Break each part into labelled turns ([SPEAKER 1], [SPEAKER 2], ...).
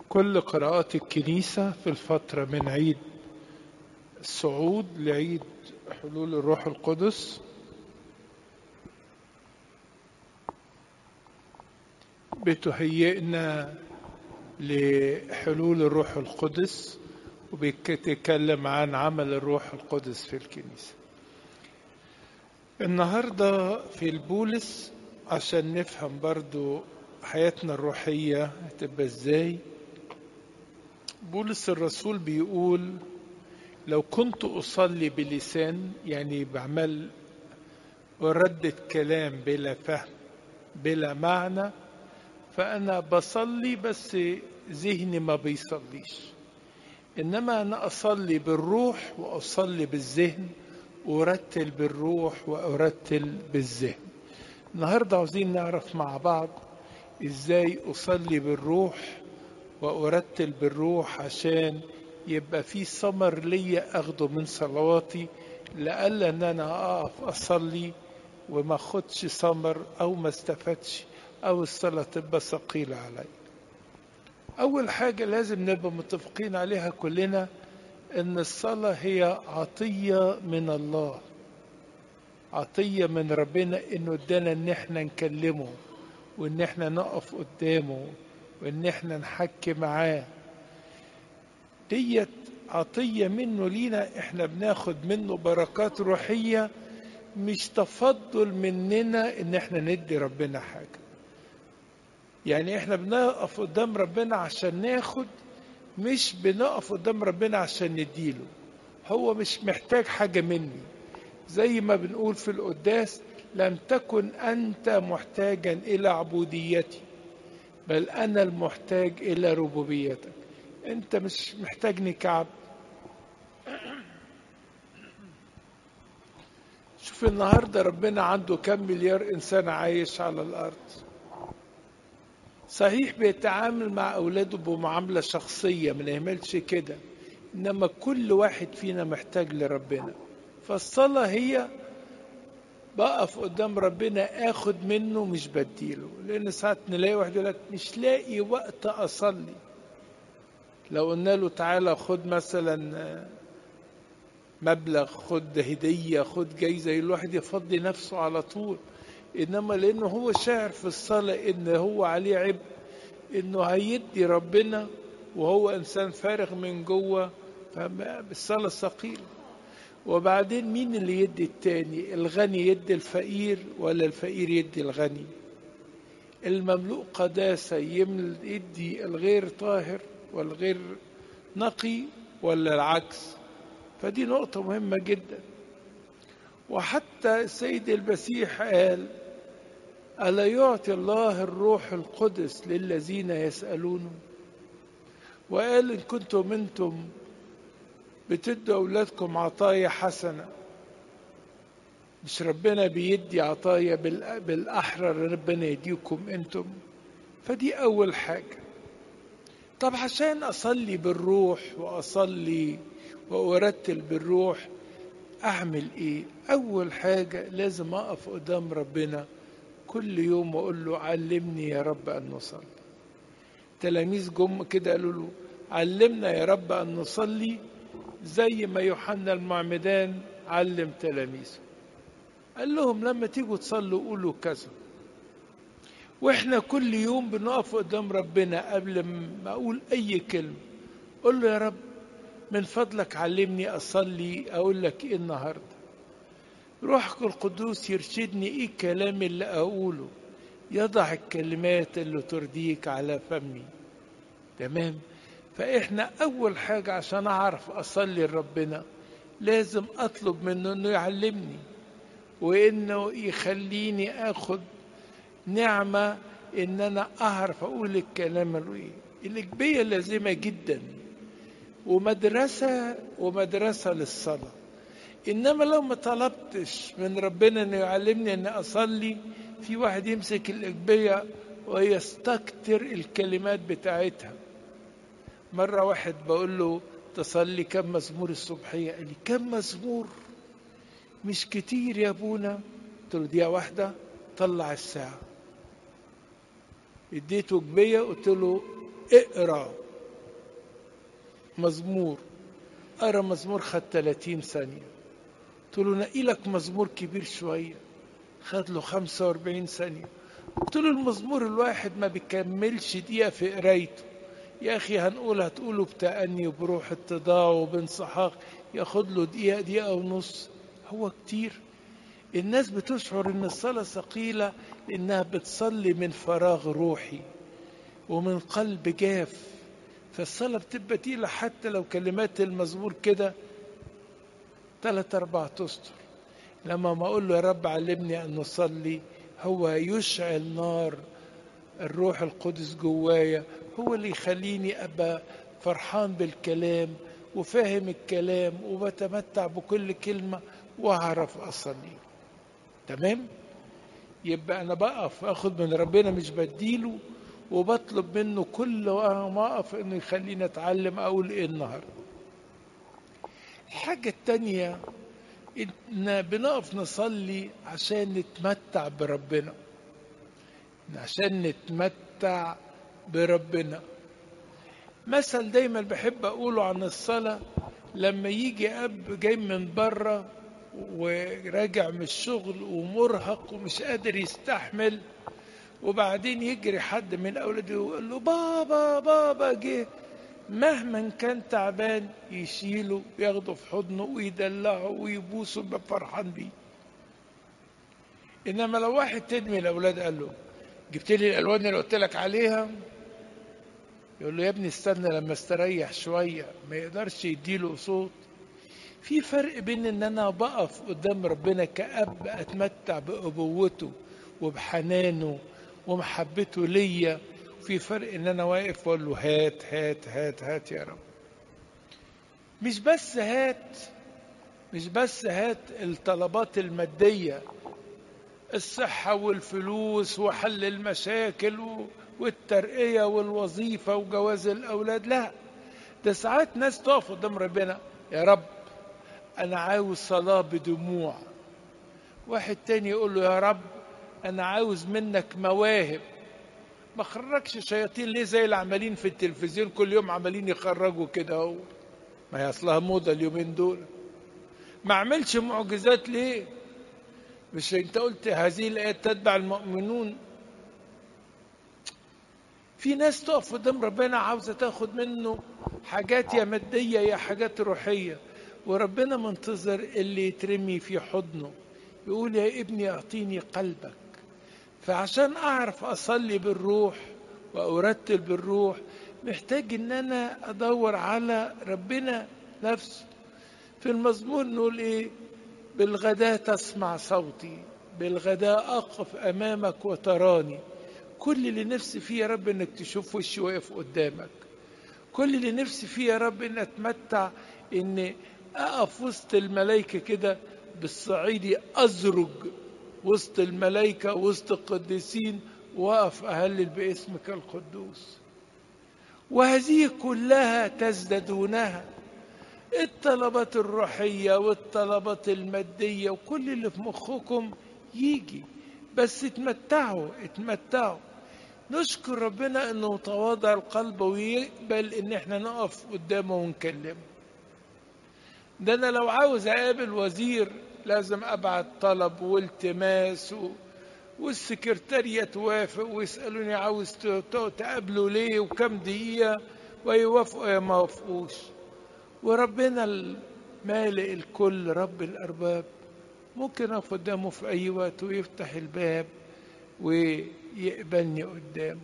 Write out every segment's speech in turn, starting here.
[SPEAKER 1] كل قراءات الكنيسة في الفترة من عيد الصعود لعيد حلول الروح القدس بتهيئنا لحلول الروح القدس وبيتكلم عن عمل الروح القدس في الكنيسة النهاردة في البولس عشان نفهم برضو حياتنا الروحية هتبقى ازاي بولس الرسول بيقول لو كنت أصلي بلسان يعني بعمل وردد كلام بلا فهم بلا معنى فأنا بصلي بس ذهني ما بيصليش إنما أنا أصلي بالروح وأصلي بالذهن أرتل بالروح وأرتل بالذهن النهاردة عاوزين نعرف مع بعض إزاي أصلي بالروح وأرتل بالروح عشان يبقى في ثمر ليا أخده من صلواتي لألا إن أنا أقف أصلي وما أخدش ثمر أو ما استفدش أو الصلاة تبقى ثقيلة علي أول حاجة لازم نبقى متفقين عليها كلنا إن الصلاة هي عطية من الله عطية من ربنا إنه ادانا إن إحنا نكلمه وإن إحنا نقف قدامه وإن إحنا نحكي معاه ديت عطية منه لينا إحنا بناخد منه بركات روحية مش تفضل مننا إن إحنا ندي ربنا حاجة يعني إحنا بنقف قدام ربنا عشان ناخد مش بنقف قدام ربنا عشان نديله هو مش محتاج حاجة مني زي ما بنقول في القداس لم تكن أنت محتاجا إلى عبوديتي بل أنا المحتاج إلى ربوبيتك أنت مش محتاجني كعب شوف النهاردة ربنا عنده كم مليار إنسان عايش على الأرض صحيح بيتعامل مع أولاده بمعاملة شخصية ما نعملش كده إنما كل واحد فينا محتاج لربنا فالصلاة هي بقف قدام ربنا اخد منه مش بديله لان ساعات نلاقي واحد يقول لك مش لاقي وقت اصلي لو قلنا له تعالى خد مثلا مبلغ خد هدية خد جايزة الواحد يفضي نفسه على طول إنما لأنه هو شاعر في الصلاة إن هو عليه عبء إنه هيدي ربنا وهو إنسان فارغ من جوه فالصلاة ثقيلة وبعدين مين اللي يدي التاني الغني يدي الفقير ولا الفقير يدي الغني المملوء قداسة يدي الغير طاهر والغير نقي ولا العكس فدي نقطة مهمة جدا وحتى السيد المسيح قال ألا يعطي الله الروح القدس للذين يسألونه وقال إن كنتم أنتم بتدوا أولادكم عطايا حسنة مش ربنا بيدي عطايا بالأحرى ربنا يديكم أنتم فدي أول حاجة طب عشان أصلي بالروح وأصلي وأرتل بالروح أعمل إيه؟ أول حاجة لازم أقف قدام ربنا كل يوم وأقول له علمني يا رب أن نصلي تلاميذ جم كده قالوا له علمنا يا رب أن نصلي زي ما يوحنا المعمدان علم تلاميذه قال لهم لما تيجوا تصلوا قولوا كذا واحنا كل يوم بنقف قدام ربنا قبل ما اقول اي كلمه قول له يا رب من فضلك علمني اصلي اقول لك ايه النهارده روحك القدوس يرشدني ايه الكلام اللي اقوله يضع الكلمات اللي ترضيك على فمي تمام فاحنا اول حاجه عشان اعرف اصلي لربنا لازم اطلب منه انه يعلمني وانه يخليني اخد نعمه ان انا اعرف اقول الكلام الايه الاجبيه لازمه جدا ومدرسه ومدرسه للصلاه انما لو ما طلبتش من ربنا انه يعلمني ان اصلي في واحد يمسك الاجبيه ويستكتر الكلمات بتاعتها مرة واحد بقول له تصلي كم مزمور الصبحية قال لي كم مزمور مش كتير يا ابونا قلت له دقيقة واحدة طلع الساعة اديته جبية قلت له اقرا مزمور أقرأ مزمور خد 30 ثانية قلت له نقي لك مزمور كبير شوية خد له 45 ثانية قلت له المزمور الواحد ما بيكملش دقيقة في قرايته يا أخي هنقول هتقوله بتأني وبروح اتضاع وبانصحاق ياخد له دقيقة دقيقة ونص هو كتير الناس بتشعر ان الصلاة ثقيلة لانها بتصلي من فراغ روحي ومن قلب جاف فالصلاة بتبقى تقيلة حتى لو كلمات المزمور كده ثلاث أربع أسطر لما ما أقول له يا رب علمني أن نصلي هو يشعل نار الروح القدس جوايا هو اللي يخليني أبقى فرحان بالكلام وفاهم الكلام وبتمتع بكل كلمة وأعرف أصلي تمام يبقى أنا بقف أخد من ربنا مش بديله وبطلب منه كل ما أقف إنه يخليني أتعلم أقول إيه النهاردة الحاجة التانية إن بنقف نصلي عشان نتمتع بربنا عشان نتمتع بربنا مثل دايما بحب أقوله عن الصلاة لما يجي أب جاي من بره وراجع من الشغل ومرهق ومش قادر يستحمل وبعدين يجري حد من أولاده ويقول له بابا بابا جه مهما كان تعبان يشيله وياخده في حضنه ويدلعه ويبوسه يبقى فرحان بيه انما لو واحد تاني من الاولاد قال له جبت لي الالوان اللي قلت لك عليها يقول له يا ابني استنى لما استريح شويه ما يقدرش يديله صوت في فرق بين ان انا بقف قدام ربنا كاب اتمتع بابوته وبحنانه ومحبته ليا في فرق ان انا واقف واقول له هات هات هات هات يا رب مش بس هات مش بس هات الطلبات المادية الصحة والفلوس وحل المشاكل والترقية والوظيفة وجواز الأولاد لا ده ساعات ناس تقف قدام ربنا يا رب أنا عاوز صلاة بدموع واحد تاني يقول له يا رب أنا عاوز منك مواهب ما خرجش شياطين ليه زي اللي عمالين في التلفزيون كل يوم عمالين يخرجوا كده اهو ما هي اصلها موضه اليومين دول ما عملش معجزات ليه مش انت قلت هذه الايات تتبع المؤمنون في ناس تقف قدام ربنا عاوزه تاخد منه حاجات يا ماديه يا حاجات روحيه وربنا منتظر اللي يترمي في حضنه يقول يا ابني اعطيني قلبك فعشان اعرف اصلي بالروح وارتل بالروح محتاج ان انا ادور على ربنا نفسه في المزمور نقول ايه بالغداء تسمع صوتي بالغداء اقف امامك وتراني كل اللي نفسي فيه يا رب انك تشوف وشي واقف قدامك كل اللي نفسي فيه يا رب ان اتمتع ان اقف وسط الملائكه كده بالصعيدي ازرج وسط الملائكة وسط القديسين وأقف أهلل باسمك القدوس وهذه كلها تزدادونها الطلبات الروحية والطلبات المادية وكل اللي في مخكم يجي بس اتمتعوا اتمتعوا نشكر ربنا انه تواضع القلب ويقبل ان احنا نقف قدامه ونكلمه ده انا لو عاوز اقابل وزير لازم ابعت طلب والتماس و... والسكرتارية توافق ويسألوني عاوز تقابله ليه وكم دقيقة ويوافقوا يا ما وافقوش وربنا المالئ الكل رب الأرباب ممكن أقف قدامه في أي وقت ويفتح الباب ويقبلني قدامه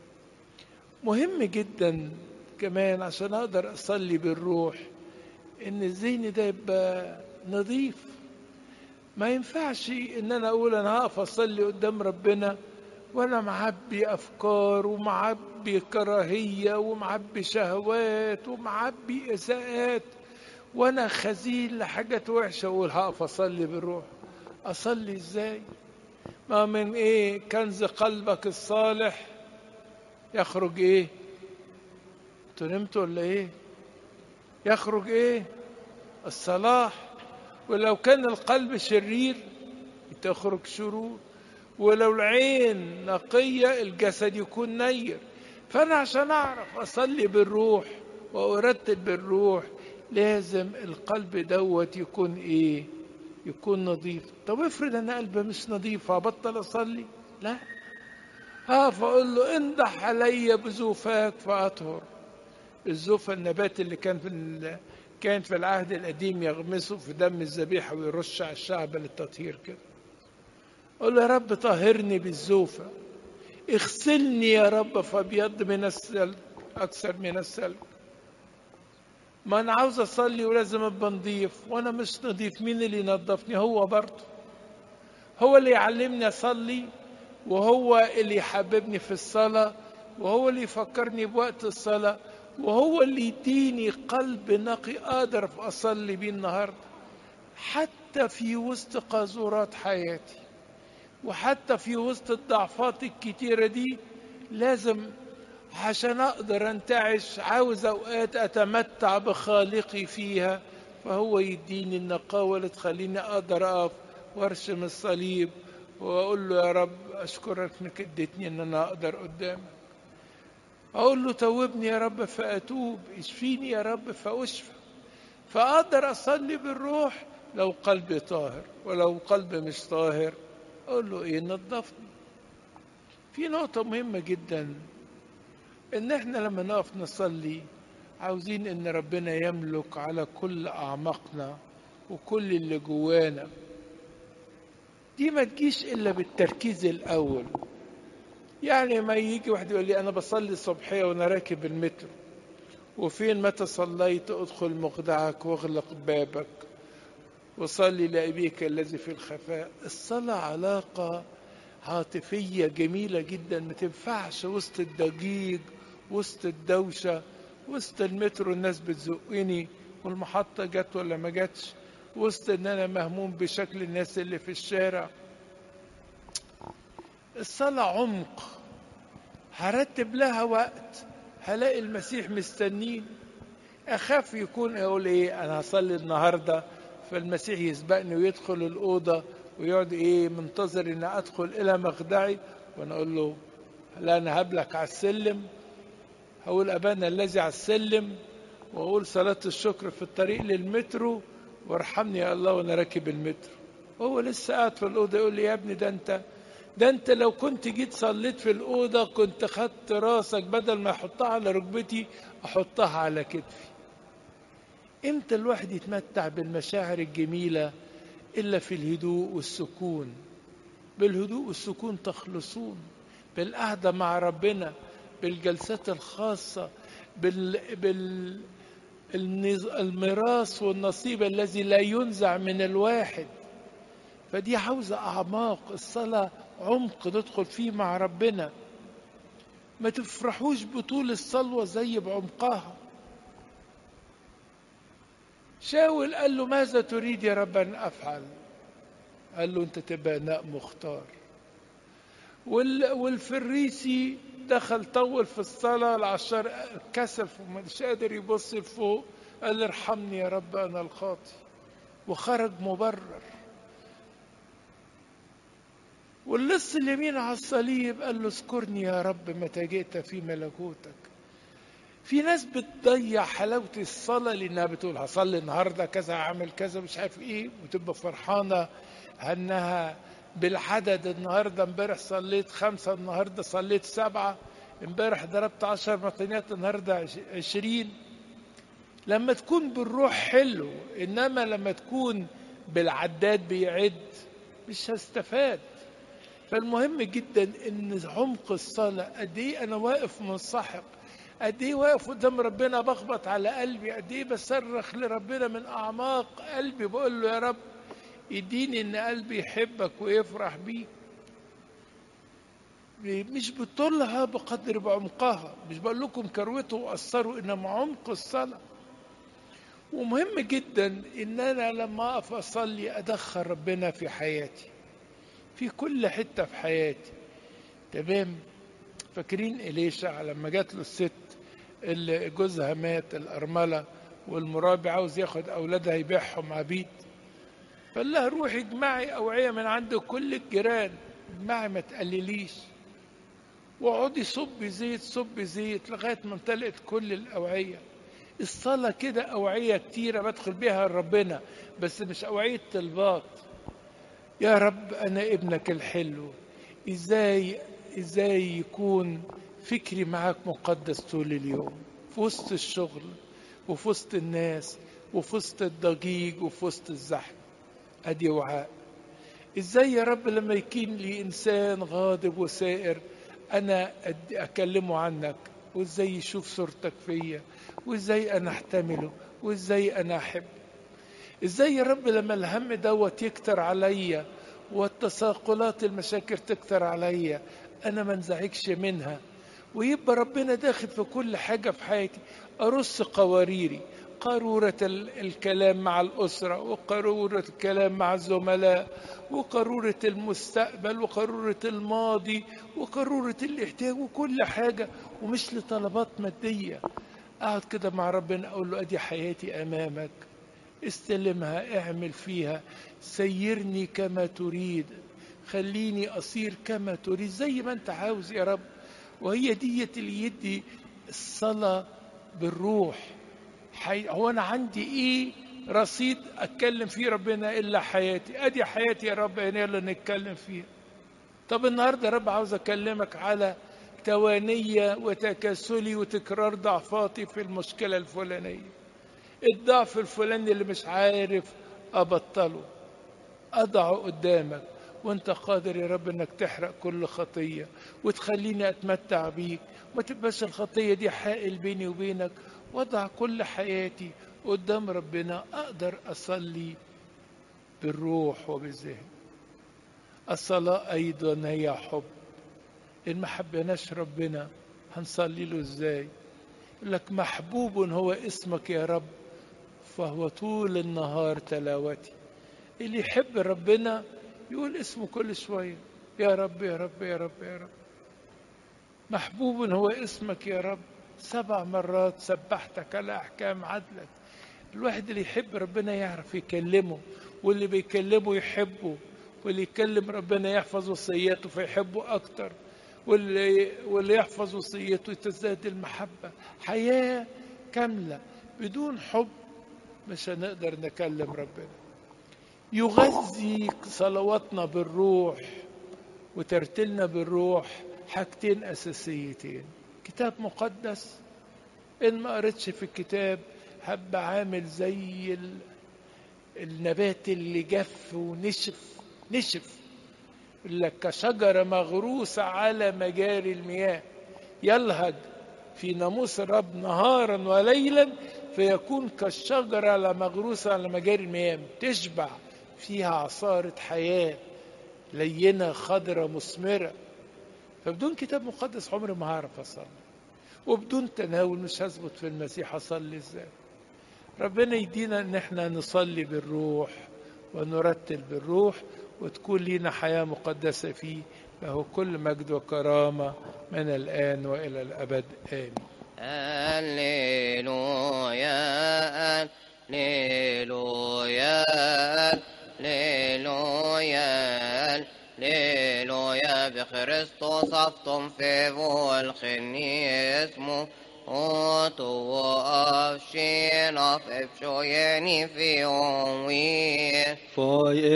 [SPEAKER 1] مهم جدا كمان عشان أقدر أصلي بالروح إن الذهن ده يبقى نظيف ما ينفعش ان انا اقول انا هقف اصلي قدام ربنا وانا معبي افكار ومعبي كراهيه ومعبي شهوات ومعبي اساءات وانا خزين لحاجات وحشه اقول هقف اصلي بالروح اصلي ازاي ما من ايه كنز قلبك الصالح يخرج ايه انتوا نمتوا ولا ايه يخرج ايه الصلاح ولو كان القلب شرير تخرج شرور ولو العين نقية الجسد يكون نير فأنا عشان أعرف أصلي بالروح وأرتل بالروح لازم القلب دوت يكون إيه يكون نظيف طب افرض أنا قلبي مش نظيف هبطل أصلي لا ها فأقول له انضح علي بزوفاك فأطهر الزوفة النبات اللي كان في ال... كان في العهد القديم يغمسه في دم الذبيحة ويرش على الشعب للتطهير كده قول له يا رب طهرني بالزوفة اغسلني يا رب فابيض من السلك اكثر من السلك ما انا عاوز اصلي ولازم ابقى نضيف وانا مش نضيف مين اللي ينظفني هو برضه هو اللي يعلمني اصلي وهو اللي يحببني في الصلاه وهو اللي يفكرني بوقت الصلاه وهو اللي يديني قلب نقي اقدر اصلي بيه النهارده حتى في وسط قاذورات حياتي وحتى في وسط الضعفات الكتيرة دي لازم عشان أقدر أنتعش عاوز أوقات أتمتع بخالقي فيها فهو يديني النقاوة اللي تخليني أقدر أقف وأرسم الصليب وأقول له يا رب أشكرك إنك اديتني إن أنا أقدر قدامك أقول له توبني يا رب فأتوب اشفيني يا رب فأشفى فأقدر أصلي بالروح لو قلبي طاهر ولو قلبي مش طاهر اقول له ايه نظفني في نقطة مهمة جدا ان احنا لما نقف نصلي عاوزين ان ربنا يملك على كل اعماقنا وكل اللي جوانا دي ما تجيش الا بالتركيز الاول يعني ما يجي واحد يقول لي انا بصلي الصبحيه وانا راكب المترو وفين متى صليت ادخل مخدعك واغلق بابك وصلي لأبيك الذي في الخفاء الصلاة علاقة عاطفية جميلة جدا ما تنفعش وسط الضجيج وسط الدوشة وسط المترو الناس بتزقني والمحطة جت ولا ما جاتش وسط ان انا مهموم بشكل الناس اللي في الشارع الصلاة عمق هرتب لها وقت هلاقي المسيح مستنين اخاف يكون اقول ايه انا هصلي النهارده فالمسيح يسبقني ويدخل الأوضة ويقعد إيه منتظر إن أدخل إلى مخدعي وأنا أقول له لا أنا هبلك على السلم هقول أبانا الذي على السلم وأقول صلاة الشكر في الطريق للمترو وارحمني يا الله وأنا راكب المترو هو لسه قاعد في الأوضة يقول لي يا ابني ده أنت ده أنت لو كنت جيت صليت في الأوضة كنت خدت راسك بدل ما أحطها على ركبتي أحطها على كتفي امتى الواحد يتمتع بالمشاعر الجميله الا في الهدوء والسكون بالهدوء والسكون تخلصون بالقعده مع ربنا بالجلسات الخاصه بال, بال... الميراث والنصيب الذي لا ينزع من الواحد فدي عاوزه اعماق الصلاه عمق ندخل فيه مع ربنا ما تفرحوش بطول الصلوه زي بعمقها شاول قال له ماذا تريد يا رب أن أفعل قال له أنت تبقى ناء مختار وال... والفريسي دخل طول في الصلاة العشر كسف ومش قادر يبص لفوق قال ارحمني يا رب أنا الخاطي وخرج مبرر واللص اليمين على الصليب قال له اذكرني يا رب متى جئت في ملكوتك في ناس بتضيع حلاوة الصلاة لأنها بتقول هصلي النهاردة كذا هعمل كذا مش عارف إيه وتبقى فرحانة أنها بالعدد النهاردة امبارح صليت خمسة النهاردة صليت سبعة امبارح ضربت عشر مطنيات النهاردة عشرين لما تكون بالروح حلو إنما لما تكون بالعداد بيعد مش هستفاد فالمهم جدا ان عمق الصلاه قد ايه انا واقف منسحق قد ايه واقف قدام ربنا بخبط على قلبي قد ايه بصرخ لربنا من اعماق قلبي بقول له يا رب يديني ان قلبي يحبك ويفرح بيك مش بطولها بقدر بعمقها مش بقول لكم كروته وقصروا انما عمق الصلاه ومهم جدا ان انا لما اقف اصلي ادخل ربنا في حياتي في كل حته في حياتي تمام فاكرين إليشع لما جات له الست اللي جوزها مات الأرملة والمرابي عاوز ياخد أولادها يبيعهم عبيد فقال لها روحي اجمعي أوعية من عند كل الجيران اجمعي ما تقلليش واقعدي صبي زيت صبي زيت لغاية ما امتلئت كل الأوعية الصلاة كده أوعية كتيرة بدخل بيها لربنا بس مش أوعية طلبات يا رب أنا ابنك الحلو إزاي إزاي يكون فكري معاك مقدس طول اليوم في وسط الشغل وفي وسط الناس وفي وسط الضجيج وفي وسط الزحمة أدي وعاء إزاي يا رب لما يكون لي إنسان غاضب وسائر أنا أكلمه عنك وإزاي يشوف صورتك فيا وإزاي أنا أحتمله وإزاي أنا أحب إزاي يا رب لما الهم دوت يكتر عليا والتساقلات المشاكل تكتر عليا أنا ما انزعجش منها ويبقى ربنا داخل في كل حاجة في حياتي أرص قواريري قارورة الكلام مع الأسرة وقارورة الكلام مع الزملاء وقارورة المستقبل وقارورة الماضي وقارورة الاحتياج وكل حاجة ومش لطلبات مادية أقعد كده مع ربنا أقول له أدي حياتي أمامك استلمها اعمل فيها سيرني كما تريد خليني أصير كما تريد زي ما أنت عاوز يا رب وهي ديت اللي يدي الصلاة بالروح حي... هو أنا عندي إيه رصيد أتكلم فيه ربنا إلا حياتي أدي حياتي يا رب يلا نتكلم فيها طب النهاردة يا رب عاوز أكلمك على توانية وتكاسلي وتكرار ضعفاتي في المشكلة الفلانية الضعف الفلاني اللي مش عارف أبطله أضعه قدامك وانت قادر يا رب انك تحرق كل خطية وتخليني اتمتع بيك ما تبقاش الخطية دي حائل بيني وبينك وضع كل حياتي قدام ربنا اقدر اصلي بالروح وبالذهن الصلاة ايضا هي حب ان ما حبيناش ربنا هنصلي له ازاي يقول لك محبوب هو اسمك يا رب فهو طول النهار تلاوتي اللي يحب ربنا يقول اسمه كل شوية يا رب يا رب يا رب يا رب محبوب هو اسمك يا رب سبع مرات سبحتك على أحكام عدلك الواحد اللي يحب ربنا يعرف يكلمه واللي بيكلمه يحبه واللي يكلم ربنا يحفظ وصياته فيحبه أكتر واللي, واللي يحفظ وصيته تزداد المحبة حياة كاملة بدون حب مش هنقدر نكلم ربنا يغذي صلواتنا بالروح وترتيلنا بالروح حاجتين أساسيتين كتاب مقدس إن ما قريتش في الكتاب هبقى عامل زي ال... النبات اللي جف ونشف نشف لك كشجرة مغروسة على مجاري المياه يلهج في ناموس الرب نهارا وليلا فيكون كالشجرة مغروسة على مجاري المياه تشبع فيها عصارة حياة لينة خضرة مثمرة فبدون كتاب مقدس عمري ما هعرف أصلي وبدون تناول مش هثبت في المسيح أصلي إزاي ربنا يدينا إن احنا نصلي بالروح ونرتل بالروح وتكون لينا حياة مقدسة فيه له كل مجد وكرامة من الآن وإلى الأبد آمين
[SPEAKER 2] هللويا هللويا هللويا هللويا بخريستوس أفطم في الخني اسمه أوتو أفشين أف أفشويني في أموي
[SPEAKER 3] For